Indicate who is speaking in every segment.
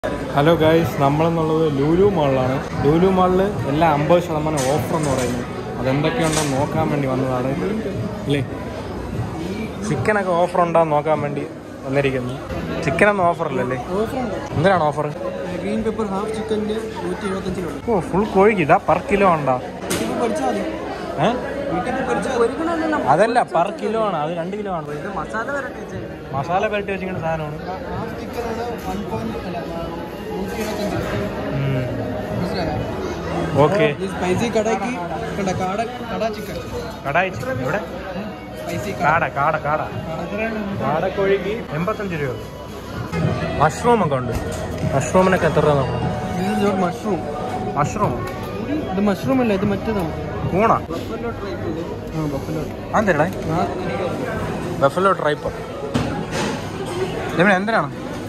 Speaker 1: Hello guys നമ്മളെന്നുള്ളത് ലൂലു മാളിലാണ് ലൂലു മാളിൽ എല്ലാ അമ്പത് ശതമാനം ഓഫർ എന്ന് പറയുന്നത് അതെന്തൊക്കെയുണ്ടെന്ന് നോക്കാൻ വേണ്ടി വന്നതാണ് അല്ലേ ചിക്കനൊക്കെ ഓഫർ ഉണ്ടോന്ന് നോക്കാൻ വേണ്ടി വന്നിരിക്കുന്നു ചിക്കനൊന്നും ഓഫർ ഇല്ലല്ലേ എന്തിനാണ് ഓഫർ
Speaker 2: ഗ്രീൻ പെപ്പർ ഹാഫ് ചിക്കൻ്റെ നൂറ്റി എഴുപത്തഞ്ചിലുണ്ട്
Speaker 1: ഓ ഫുൾ കോഴിക്ക് ഇതാ പെർ കിലോ ഉണ്ടോ
Speaker 2: വീട്ടിൽ പഠിച്ചാൽ മതി
Speaker 1: ഏ
Speaker 2: വീട്ടിൽ പഠിച്ചാൽ ഒരിക്കലും
Speaker 1: അതല്ല പെർ കിലോ ആണ് അത് രണ്ട് കിലോ ആണ്
Speaker 2: ഇത് മസാല വരട്ടെ വെച്ചേക്കുന്നത്
Speaker 1: മസാല പുരട്ടി വെച്ചിരിക്കുന്ന സാധനമാണ്
Speaker 2: ഹാഫ് ചിക്കനാണ് വൺ പോയിന്റ് അല്ല നൂറ്റി എഴുപത്തഞ്ച്
Speaker 1: ഉം.
Speaker 2: മനസ്സിലായോ
Speaker 1: ഓക്കെ
Speaker 2: ഈ സ്പൈസി കടയ്ക്ക് കണ്ട കാട കട ചിക്കൻ
Speaker 1: കടായി ചിക്കൻ എവിടെ
Speaker 2: സ്പൈസി
Speaker 1: കാട കാട കാട കാടക്കോഴിക്ക് എൺപത്തഞ്ച് രൂപ മഷ്റൂം ഒക്കെ ഉണ്ട് മഷ്റൂമിനൊക്കെ എത്ര രൂപ നോക്കണം
Speaker 2: മഷ്റൂം
Speaker 1: മഷ്റൂം
Speaker 2: ഇത് മഷ്റൂം അല്ല ഇത് മറ്റേതാണ്
Speaker 1: ഊണ
Speaker 2: ബഫല്ലോ ട്രൈപ്പ് ആ ബഫല്ലോ
Speaker 1: അതെടാ ബഫലോ ട്രൈപ്പ് ഇവിടെ എന്തിനാണ്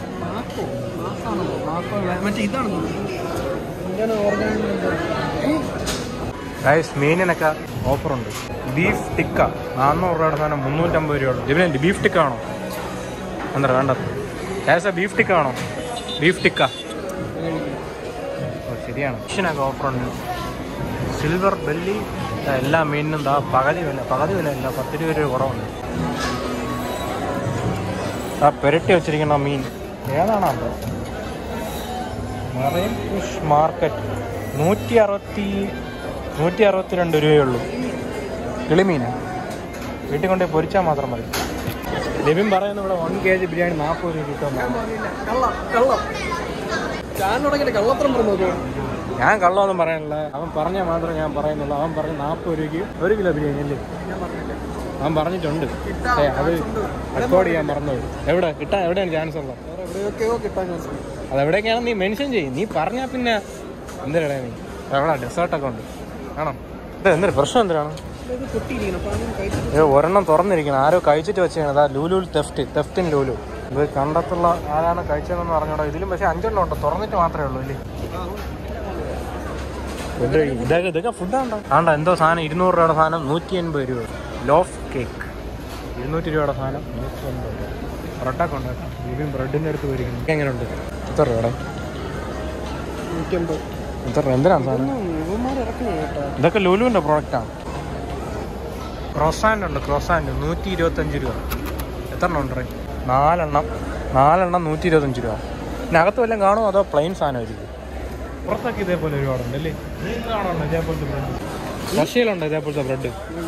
Speaker 2: മറ്റേ ഇതാണെന്നോ എന്താണ് ഓർഗാനിക്
Speaker 1: ഗൈസ് മീനിനൊക്കെ ഓഫറുണ്ട് ബീഫ് ടിക്ക നാന്നൂറ് രൂപയുടെ സാധനം മുന്നൂറ്റമ്പത് രൂപയുള്ളൂ ഇതിന് ബീഫ് ടിക്ക ആണോ എന്താ വേണ്ടത് ഗൈസ് ബീഫ് ടിക്ക ആണോ ബീഫ് ടിക്ക ഓ ശരിയാണ് ഫിഷിനൊക്കെ ഓഫറുണ്ട് സിൽവർ ബെല്ലി ദാ എല്ലാ മീനിനും ദാ പകുതി വില പകുതി വില ഇല്ല പത്ത് രൂപ രൂപ കുറവുണ്ട് ആ പുരട്ടി വെച്ചിരിക്കുന്ന മീൻ ഏതാണോ അത് മറൈൻ ഫിഷ് മാർക്കറ്റ് നൂറ്റി അറുപത്തി നൂറ്റി അറുപത്തിരണ്ട് രൂപയേ ഉള്ളൂ കിളിമീൻ വീട്ടിൽ കൊണ്ടുപോയി പൊരിച്ചാൽ മാത്രം മതി ലിബിൻ പറയുന്ന ഇവിടെ വൺ കെ ജി ബിരിയാണി നാൽപ്പത് രൂപ കിട്ടുമെന്നാണ്
Speaker 2: കള്ളം കള്ളം ഞാൻ തുടങ്ങിയിട്ട് കള്ളത്രം പറഞ്ഞു
Speaker 1: ഞാൻ കള്ളമൊന്നും പറയാനില്ല അവൻ പറഞ്ഞാൽ മാത്രമേ ഞാൻ പറയുന്നുള്ളൂ അവൻ പറഞ്ഞ നാൽപ്പത് രൂപയ്ക്ക് ഒരു കിലോ ബിരിയാണി അല്ലേ
Speaker 2: ഞാൻ പറഞ്ഞില്ല
Speaker 1: അവൻ പറഞ്ഞിട്ടുണ്ട് ഏ അത് റെക്കോർഡ് ചെയ്യാൻ മറന്നുപോയി എവിടെ കിട്ടാൻ എവിടെയാണ് ചാൻസ് ഉള്ളത്
Speaker 2: വേറെ എവിടെയൊക്കെയോ കിട്ടാൻ ചാൻസ് ഉണ്ട്
Speaker 1: അതെവിടെയൊക്കെയാണ് നീ മെൻഷൻ ചെയ്യും നീ പറഞ്ഞാൽ പിന്നെ എന്തിനാ നീ എവിടെ ഡെസേർട്ടൊക്കെ ഉണ്ട് ആണോ ഇത് എന്തൊരു പ്രശ്നം എന്തിനാണ്
Speaker 2: ഇത് പൊട്ടിയിരിക്കണം അപ്പോൾ അങ്ങനെ കഴിച്ചിട്ട്
Speaker 1: ഇത് ഒരെണ്ണം തുറന്നിരിക്കണം ആരോ കഴിച്ചിട്ട് വെച്ചാണ് അതാ ലൂലു തെഫ്റ്റ് തെഫ്റ്റിൻ ലൂലു ഇത് കണ്ടത്തുള്ള ആരാണ് കഴിച്ചതെന്ന് പറഞ്ഞോടോ ഇതിലും പക്ഷേ അഞ്ചെണ്ണം ഉണ്ടോ തുറന്നിട്ട് മാത്രമേ ഉള്ളൂ ഇല്ലേ ഇത് ഇതൊക്കെ ഇതൊക്കെ ഫുഡാണ്ടോ ആണ്ട എന്തോ സാധനം ഇരുന്നൂറ് രൂപയുടെ സാധനം നൂറ്റി എൺപത് രൂപ ലോഫ് കേക്ക് ഇരുന്നൂറ്റി രൂപയുടെ സാധനം നൂറ്റി എൺപത് രൂപ ബ്രെഡൊക്കെ ഉണ്ട് കേട്ടോ ഇതിലും ബ്രെഡിൻ്റെ അടുത്ത് പോയിരിക്കുന്നു എങ്ങനെയുണ്ട് എത്ര രൂപയുടെ
Speaker 2: നൂറ്റമ്പത്
Speaker 1: എത്ര രൂപ എന്തിനാണ് സാധനം
Speaker 2: ഇവന്മാർ ഇറക്കണം കേട്ടോ
Speaker 1: ഇതൊക്കെ ലുലുവിൻ്റെ പ്രോഡക്റ്റാണ് ക്രോസാൻഡ് ഉണ്ട് ക്രോസാൻഡ് നൂറ്റി ഇരുപത്തഞ്ച് രൂപ എത്ര എണ്ണം ഉണ്ട് നാലെണ്ണം നാലെണ്ണം നൂറ്റി ഇരുപത്തഞ്ച് രൂപ പിന്നെ അകത്ത് വല്ലതും കാണുമോ അതോ പ്ലെയിൻ സാധനമായിരിക്കും പുറത്തൊക്കെ ഇതേപോലെ ഒരുപാടുണ്ട് അല്ലേ കാണുന്നുണ്ട് ഇതേപോലത്തെ ബ്രെഡ് റഷ്യയിലുണ്ട് ഇതേപോലത്തെ ബ്രെഡ്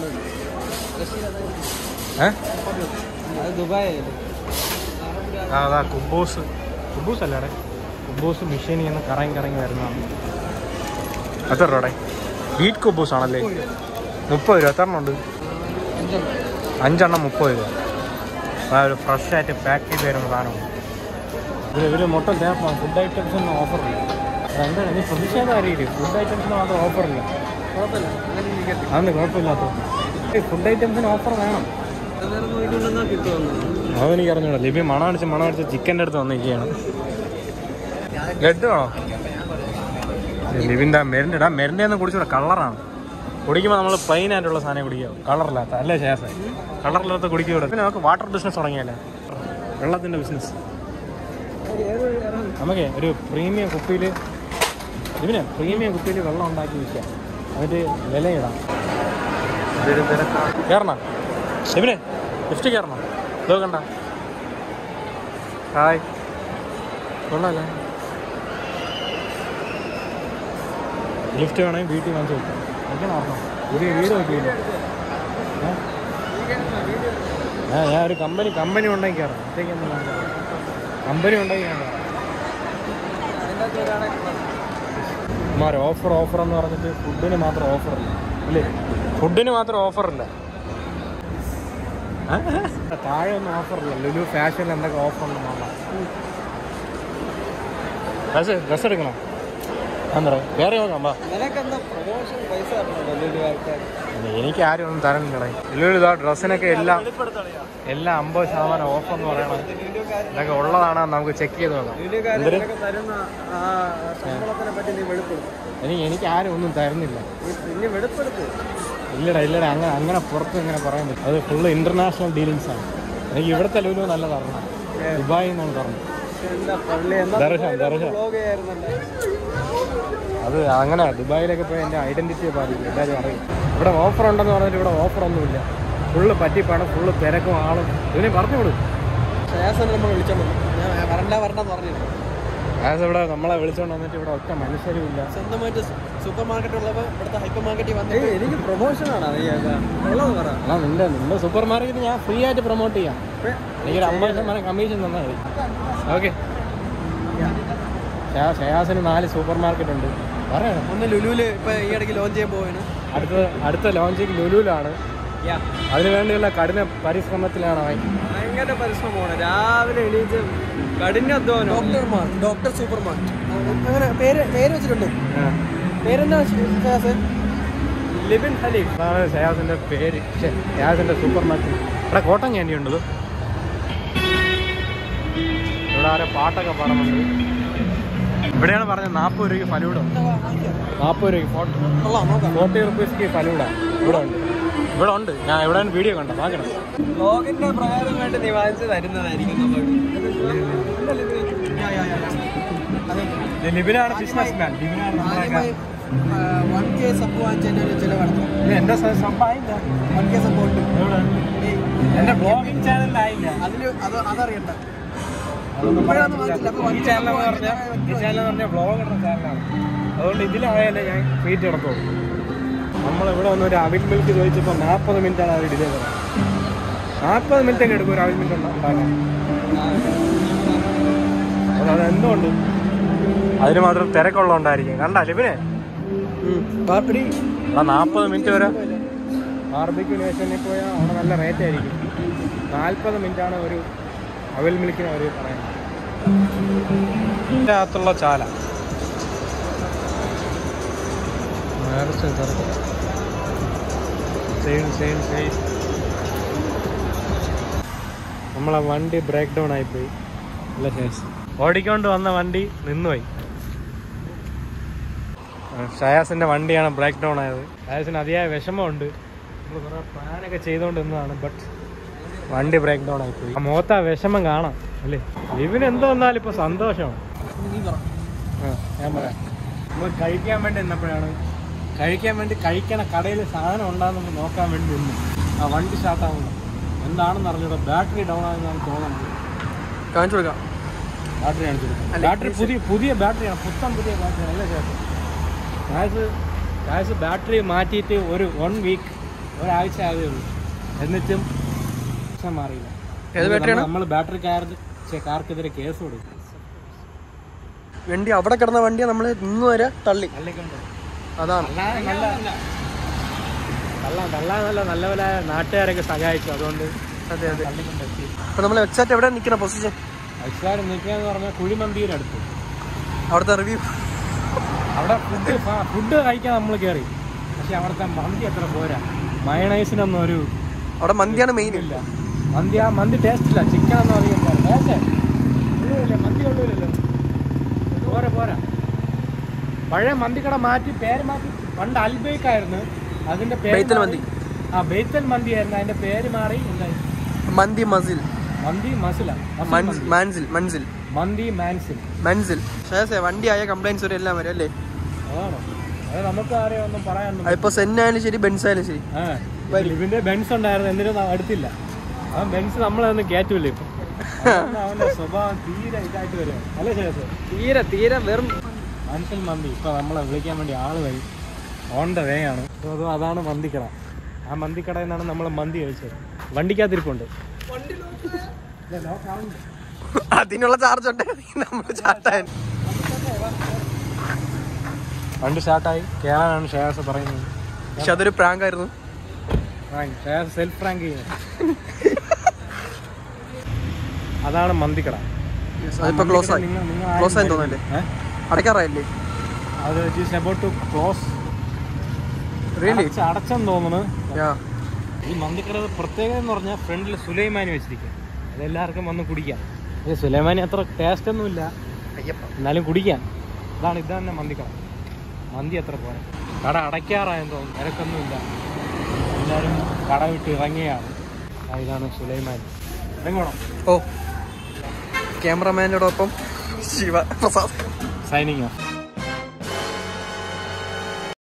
Speaker 1: ഏ
Speaker 2: അത് ദുബായ് ആയിരുന്നു
Speaker 1: ആ അതാ കുബൂസ് കുബൂസ് അല്ലേടെ കുബൂസ് മെഷീനിൽ നിന്ന് കറങ്ങി കറങ്ങി വരുന്നതാണ് എത്ര രൂപയുടെ ബീറ്റ് കുബൂസ് ആണല്ലേ മുപ്പത് രൂപ എത്ര എണ്ണം ഉണ്ട് അഞ്ചെണ്ണം മുപ്പത് രൂപ ആ ഒരു ഫ്രഷ് ആയിട്ട് പാക്ക് ചെയ്ത് തരുന്ന സാധനമാണ് ഇത് ഇവർ മൊത്തം തേപ്പാണ് ഫുഡ് ഐറ്റംസിന് ഓഫറില്ല എന്താണ് നീ ശ്രദ്ധിച്ചാൽ അറിയില്ല ഫുഡ് ഐറ്റംസിന് മാത്രം ഓഫറില്ല
Speaker 2: കുഴപ്പമില്ല അങ്ങനെ ഇരിക്കട്ടെ
Speaker 1: അതൊന്നും കുഴപ്പമില്ലാത്ത ഫുഡ് ഐറ്റംസിന് ഓഫർ വേണം
Speaker 2: അത് വേറെ നോക്കിക്കൊണ്ടെന്നാൽ കിട്ടുമെന്ന്
Speaker 1: അതെനിക്ക് അറിഞ്ഞൂടാ ലിബി മണം അടിച്ച് മണം അടിച്ച് ചിക്കൻ്റെ അടുത്ത് വന്നിരിക്കുകയാണ് ലഡ്ഡു ആണോ ലിബിൻ്റെ മെരിൻ്റെ ഇടാ മെരിൻ്റെ ഒന്നും കുടിച്ചൂടെ കളറാണ് കുടിക്കുമ്പോൾ നമ്മൾ പ്ലെയിൻ ആയിട്ടുള്ള സാധനം കുടിക്കുക കളറില്ലാത്ത അല്ലേ ശേഷം കളറില്ലാത്ത കുടിക്കൂടെ പിന്നെ നമുക്ക് വാട്ടർ ബിസിനസ് തുടങ്ങിയല്ലേ വെള്ളത്തിൻ്റെ ബിസിനസ്
Speaker 2: ഏത് ഇറങ്ങും
Speaker 1: നമുക്ക് ഒരു പ്രീമിയം കുപ്പിയിൽ ഇതിന് പ്രീമിയം കുപ്പിയിൽ വെള്ളം ഉണ്ടാക്കി വിൽക്കാം എന്നിട്ട് വിലയിടാം കയറണം ഇവന് ലിഫ്റ്റ് കയറണം ഇതോ കണ്ട ഹായ് കൊള്ളാല്ലേ ലിഫ്റ്റ് വേണമെങ്കിൽ വീട്ടിൽ വാങ്ങിച്ചു വെക്കാം എനിക്ക് ഓർമ്മ പുതിയ വീട് നോക്കിയില്ല ആ ഞാൻ ഒരു കമ്പനി കമ്പനി ഉണ്ടെങ്കിൽ കയറാം ഒറ്റയ്ക്കൊന്നും വേണ്ട കമ്പനി ഉണ്ടെങ്കിൽ ഞാൻ കയറാം മാറി ഓഫർ ഓഫർ എന്ന് പറഞ്ഞിട്ട് ഫുഡിന് മാത്രം ഓഫറില്ല ഇല്ലേ ഫുഡിന് മാത്രം ഓഫറില്ല താഴെ ഒന്നും ഓഫറില്ല ലുലു ഫാഷനിൽ എന്തൊക്കെ ഓഫർ ഉണ്ട് നോക്കാം ഡ്രസ് ഡ്രസ് എടുക്കണം എന്താ വേറെ നോക്കാം വാ
Speaker 2: നിനക്കെന്താ പ്രൊമോഷൻ പൈസ തരണോ വലിയ ആൾക്കാർ
Speaker 1: എനിക്ക് ആരും ഒന്നും തരണില്ലടേ ലുലു ഇതാ ഡ്രസ്സിനൊക്കെ എല്ലാം എല്ലാം അമ്പത് ശതമാനം ഓഫർ എന്ന് പറയണം ഇതൊക്കെ ഉള്ളതാണ് നമുക്ക് ചെക്ക് ചെയ്ത് നോക്കാം
Speaker 2: വീഡിയോക്കാരൻ
Speaker 1: എന്തൊരു?
Speaker 2: നിനക്ക് തരുന്ന ആ ശമ്പളത്തിനെ പറ്റി നീ വെളിപ്പെടുത്തും
Speaker 1: എനിക്ക് എനിക്ക് ആരും ഒന്നും തരുന്നില്ല
Speaker 2: നീ വെളിപ്പെടുത്ത്
Speaker 1: ഇല്ലടാ ഇല്ലടാ അങ്ങനെ അങ്ങനെ പുറത്ത് ഇങ്ങനെ പറയാൻ പറ്റും അത് ഫുള്ള് ഇന്റർനാഷണൽ ഡീലിങ്സ് ആണ് എനിക്ക് ഇവിടുത്തെ ലുലു നല്ലതാണ് ദുബായിൽ നിന്നാണ് പറഞ്ഞത്
Speaker 2: എന്താ പള്ളി എന്താ
Speaker 1: ദർശനം, ദർശനം.
Speaker 2: വ്ളോഗ് ചെയ്യായിരുന്നല്ലേ
Speaker 1: അത് അങ്ങനെ ദുബായിലൊക്കെ പോയി എൻ്റെ ഐഡന്റിറ്റിയെ ബാധിക്കും എല്ലാവരും അറിയും ഇവിടെ ഓഫർ ഉണ്ടെന്ന് പറഞ്ഞിട്ട് ഇവിടെ ഓഫർ ഒന്നുമില്ല ഫുള്ള് പറ്റിപ്പാണ് ഫുള്ള് തിരക്കും ആളും ഇതിനെ പറഞ്ഞു വിടും
Speaker 2: ശേഷം നമ്മൾ വിളിച്ചോണ്ട് വന്നു. ഞാൻ വരണ്ട വരണ്ടെന്ന് പറഞ്ഞിരുന്നു
Speaker 1: ആസ് ഇവിടെ നമ്മളെ വിളിച്ചോണ്ട് വന്നിട്ട് ഇവിടെ ഒറ്റ മനുഷ്യരും ഇല്ല
Speaker 2: സ്വന്തമായിട്ട് സൂപ്പർ മാർക്കറ്റ് ഉള്ളപ്പോൾ ഇവിടുത്തെ ഹൈപ്പർ മാർക്കറ്റിൽ വന്ന് എനിക്ക് പ്രൊമോഷൻ ആണ് ഉള്ളത് പറ
Speaker 1: അല്ല നിന്റെ നിന്റെ സൂപ്പർ മാർക്കറ്റ് ഞാൻ ഫ്രീ ആയിട്ട് പ്രൊമോട്ട് ചെയ്യാം എനിക്കൊരു അമ്പത് ശതമാനം കമ്മീഷൻ തന്നാൽ മതി ഓക്കെ ഷയാസിന് നാല് സൂപ്പർ മാർക്കറ്റ് ഉണ്ട് പറയണം
Speaker 2: ഒന്ന് ലുലുവില് ഇപ്പൊ ഈ ഇടയ്ക്ക് ലോഞ്ച് ചെയ്യാൻ പോവാണ്
Speaker 1: അടുത്ത അടുത്ത ലോഞ്ചിങ് ലുലുവിലാണ് അതിനു വേണ്ടിയുള്ള കഠിന പരിശ്രമത്തിലാണ് അവൻ
Speaker 2: ഭയങ്കര പരിശ്രമമാണ് രാവിലെ എണീച്ച് കഠിന അധ്വാനം doctor mart doctor super mart അങ്ങനെ പേര് പേര് വെച്ചിട്ടുണ്ട്
Speaker 1: ആ.
Speaker 2: പേരെന്താ ഷയാസ്
Speaker 1: ലിബിൻ ഹലീഫ് അതാണ് ഷയാസിന്റെ പേര് ശ്ശെ, ഷയാസിന്റെ സൂപ്പർ മാർക്കറ്റ് ഇവിടെ കോട്ടൺ ക്യാൻഡി ഉണ്ട് ഇവിടെ ആരെ പാട്ടൊക്കെ പാടുന്നുണ്ട് ഇവിടെയാണ് പറഞ്ഞത് നാൽപ്പത് രൂപയ്ക്ക് ഫലൂഡ നാൽപ്പത് രൂപയ്ക്ക് ഫോർട്ടി
Speaker 2: കൊള്ളാം നോക്കാം
Speaker 1: ഫോർട്ടി റുപ്പീസ്ക്ക് ഫലൂഡ ഇവിടെ ഉണ്ട് ഇവിടെ ഉണ്ട് ഞാൻ ഇവിടെ വീഡിയോ കണ്ടു നോക്കണം
Speaker 2: ലോകിന്റെ പ്രകാരം വേണ്ടി നീ വാങ്ങിച്ചു തരുന്നതായിരിക്കും
Speaker 1: ഇത് ലിബിനാണ് ബിസിനസ് മാൻ ലിബിനാണ് നമ്മളൊക്കെ
Speaker 2: വൺ കെ സബ് വാങ്ങിച്ചതിന്റെ ചിലവടക്കണം
Speaker 1: ഇത് എന്റെ സംഭവമായില്ല
Speaker 2: വൺ കെ സബ് ഉണ്ട്
Speaker 1: എവിടെ എന്റെ ബ്ലോഗിംഗ് ചാനലിലായില്ല
Speaker 2: അതില് അത് അതറിയണ്ട
Speaker 1: അതൊന്നും
Speaker 2: ഇപ്പോഴൊന്നും
Speaker 1: പറയാൻ
Speaker 2: വാങ്ങിച്ചില്ല. അപ്പൊ
Speaker 1: ഈ ചാനൽ എന്ന് പറഞ്ഞാൽ ഈ ചാനൽ എന്ന് പറഞ്ഞാൽ ബ്ലോഗ് ഇടുന്ന ചാനലാണ് അതുകൊണ്ട് ഇതിലായാലേ ഞാൻ ട്വീറ്റ് നടത്തുള്ളൂ നമ്മളിവിടെ വന്ന് ഒരു അവിൽ മിൽക്ക് ചോദിച്ചപ്പോൾ നാൽപ്പത് മിനിറ്റാണ് അവർ ഡിലേ തരാം നാൽപ്പത് മിനിറ്റ് ഒക്കെ എടുക്കും ഒരു അവിൽ മിൽക്ക് ഉണ്ടാക്കാൻ അപ്പോൾ അത് എന്തുകൊണ്ട് അതിന് മാത്രം തിരക്കുള്ളതുകൊണ്ടായിരിക്കും കണ്ട ലിബിനെ
Speaker 2: ബാർബറി
Speaker 1: ആ നാൽപ്പത് മിനിറ്റ് വരെ ബാർബിക്യൂ നേഷനിൽ പോയാൽ അവിടെ നല്ല റേറ്റ് ആയിരിക്കും നാൽപ്പത് മിനിറ്റാണ് ഒരു അവൽ മിൽക്കിന് അവർ പറയുന്നത് ഇതിൻ്റെ അകത്തുള്ള ചാല സെയിം സെയിം സെയിം നമ്മളെ വണ്ടി ബ്രേക്ക് ഡൗൺ ആയിപ്പോയി അല്ല ശേഷം ഓടിക്കൊണ്ട് വന്ന വണ്ടി നിന്നുപോയി ഷയാസിന്റെ വണ്ടിയാണ് ബ്രേക്ക് ഡൗൺ ആയത് ഷയാസിന് അതിയായ വിഷമമുണ്ട് നമ്മൾ കുറെ പ്ലാനൊക്കെ ചെയ്തുകൊണ്ട് നിന്നതാണ് ബട്ട് വണ്ടി ബ്രേക്ക് ഡൗൺ ആയിപ്പോയി ആ മുഖത്ത് ആ വിഷമം കാണാം അല്ലേ ഇവന് എന്തോ വന്നാലും ഇപ്പൊ സന്തോഷമാണ്
Speaker 2: നീ പറ
Speaker 1: ആ, ഞാൻ പറയാം നമ്മൾ കഴിക്കാൻ വേണ്ടി നിന്നപ്പോഴാണ് കഴിക്കാൻ വേണ്ടി കഴിക്കണ കടയിൽ സാധനം ഉണ്ടാകുന്ന നോക്കാൻ വേണ്ടി നിന്നു ആ വണ്ടി സ്റ്റാർട്ടാവുന്നു എന്താണെന്ന് അറിഞ്ഞൂടാ ബാറ്ററി ഡൗൺ ആകുന്നതാണ് തോന്നുന്നത്
Speaker 2: കാണിച്ചു കൊടുക്കാം
Speaker 1: ബാറ്ററി കാണിച്ചു കൊടുക്കാം.
Speaker 2: അല്ല,
Speaker 1: ബാറ്ററി പുതിയ പുതിയ ബാറ്ററിയാണ് പുത്തൻ പുതിയ ബാറ്ററി അല്ല ചേട്ടൻ ഗാസ് ഗാസ് ബാറ്ററി മാറ്റിയിട്ട് ഒരു വൺ വീക്ക് ഒരാഴ്ച ആയതേ ഉള്ളൂ എന്നിട്ടും പ്രശ്നം മാറിയില്ല
Speaker 2: ഏത് ബാറ്ററിയാണ്?
Speaker 1: നമ്മൾ ബാറ്ററി കാർ കാർക്കെതിരെ കേസ് കൊടുക്കും
Speaker 2: വണ്ടി അവിടെ കിടന്ന വണ്ടിയെ നമ്മൾ ഇന്ന് വരെ തള്ളി
Speaker 1: അല്ലേക്കുണ്ടോ
Speaker 2: അതാണ്
Speaker 1: അല്ലാതെ നല്ല തള്ളാൻ തള്ളാൻ നല്ല നല്ലവരായ നാട്ടുകാരൊക്കെ സഹായിച്ചു അതുകൊണ്ട്
Speaker 2: അതെ അതെ
Speaker 1: തള്ളിക്കൊണ്ടെത്തി
Speaker 2: അപ്പൊ നമ്മൾ എക്സാക്ട് എവിടെ നിൽക്കുന്ന പൊസിഷൻ
Speaker 1: അയച്ചാൽ നിൽക്കുകയെന്ന് പറഞ്ഞാൽ കുഴിമന്തിയുടെ അടുത്ത്
Speaker 2: അവിടുത്തെ റിവ്യൂ
Speaker 1: അവിടെ ഫുഡ് ഫുഡ് കഴിക്കാൻ നമ്മൾ കയറി പക്ഷെ അവിടുത്തെ മന്തി അത്ര പോരാ മയണൈസിനൊന്നും ഒരു
Speaker 2: അവിടെ മന്തിയാണ് മെയിൻ
Speaker 1: ഇല്ല മന്തി ആ മന്തി ടേസ്റ്റ് ഇല്ല ചിക്കൻ ഒന്നും അധികം പോരാ ടേസ്റ്റ് ഉള്ളൂല്ലേ മന്തി ഉള്ളൂല്ലോ പോരാ പോരാ പഴയ മന്തിക്കട മാറ്റി പേര് മാറ്റി പണ്ട് അൽബേക്കായിരുന്നു അതിന്റെ പേര്
Speaker 2: ബെയ്ത്തൽ
Speaker 1: മാറി- ആ ബെയ്ത്തൽ മന്തി ആയിരുന്നു അതിന്റെ പേര് മാറി എന്തായി
Speaker 2: മന്തി മസിൽ
Speaker 1: മന്തി മസില മസിൽ
Speaker 2: മൻസ്-
Speaker 1: മന്തി.
Speaker 2: മാൻസിൽ മൻസിൽ
Speaker 1: മന്തി മാൻസിൽ
Speaker 2: മൻസിൽ ശേഷേ വണ്ടി ആയ കംപ്ലൈൻസ് വരെ എല്ലാം വരും അല്ലേ
Speaker 1: അതാണ് അത് നമുക്ക് ആരെയും ഒന്നും പറയാനൊന്നും
Speaker 2: അതിപ്പോ സെൻ ആയാലും ശരി ബെൻസ് ആയാലും ശരി
Speaker 1: ആ, ഇതിന്റെ ബെൻസ് ഉണ്ടായിരുന്നു എന്തിനും ന- എടുത്തില്ല അവൻ ബെൻസ് നമ്മളൊന്നും കയറ്റൂല ഇപ്പൊ അതുകൊണ്ട് അവന്റെ സ്വഭാവം തീരെ ഇതായിട്ട് വരും അല്ലേ ചേച്ചി
Speaker 2: തീരെ തീരെ വെറും
Speaker 1: മനുഷ്യൻ മന്തി ഇപ്പൊ നമ്മളെ വിളിക്കാൻ വേണ്ടി ആള് വരും ഓൺ ദ വേ ആണ് അപ്പൊ അത് അതാണ് മന്തിക്കട ആ മന്തിക്കടയിൽ നിന്നാണ് നമ്മൾ മന്തി കഴിച്ചത് വണ്ടിക്കകത്തിരിപ്പുണ്ട് ഇല്ല, lock ആവുന്നില്ല.
Speaker 2: അതിനുള്ള ചാർജ് ഉണ്ട് നമ്മൾ ചാട്ടാൻ
Speaker 1: വണ്ടി സ്റ്റാർട്ടായി കേറാനാണ് ഷേയാസ് പറയുന്നത്
Speaker 2: പക്ഷെ അതൊരു പ്രാങ്ക് ആയിരുന്നു
Speaker 1: റാങ്ക് ഷേയാസ് സെൽഫ് റാങ്ക് ചെയ്യുന്നത് അതാണ് മന്തിക്കട
Speaker 2: അതിപ്പോ ക്ലോസ് ആയി
Speaker 1: നിങ്ങൾ- നിങ്ങൾ ആരും
Speaker 2: ക്ലോസ് ആയി തോന്നല്ലേ
Speaker 1: ഏ?
Speaker 2: അടയ്ക്കാറായില്ലേ
Speaker 1: അത് it about to close
Speaker 2: really
Speaker 1: അടച്ചെന്ന് തോന്നുന്നു
Speaker 2: യാ
Speaker 1: ഈ മന്തിക്കട പ്രത്യേകത എന്ന് പറഞ്ഞാൽ ഫ്രണ്ടിൽ സുലൈമാനി വെച്ചിരിക്കുക അതെല്ലാവർക്കും വന്ന് കുടിക്കാം ഈ സുലൈമാനി അത്ര ടേസ്റ്റ് ഒന്നുമില്ല
Speaker 2: അയ്യപ്പ
Speaker 1: എന്നാലും കുടിക്കാം ഇതാണ് ഇത് തന്നെ മന്തിക്കട മന്തി അത്ര പോരാ കട അടയ്ക്കാറായെന്ന് തോന്നുന്നു തിരക്കൊന്നുമില്ല എല്ലാവരും കട വിട്ട് ഇറങ്ങിയാണ് ആ, ഇതാണ് സുലൈമാനി ഇറങ്ങണം
Speaker 2: ഓ ക്യാമറമാനോടൊപ്പം ശിവ പ്രസാദ്
Speaker 1: സൈനിങ് ഓഫ്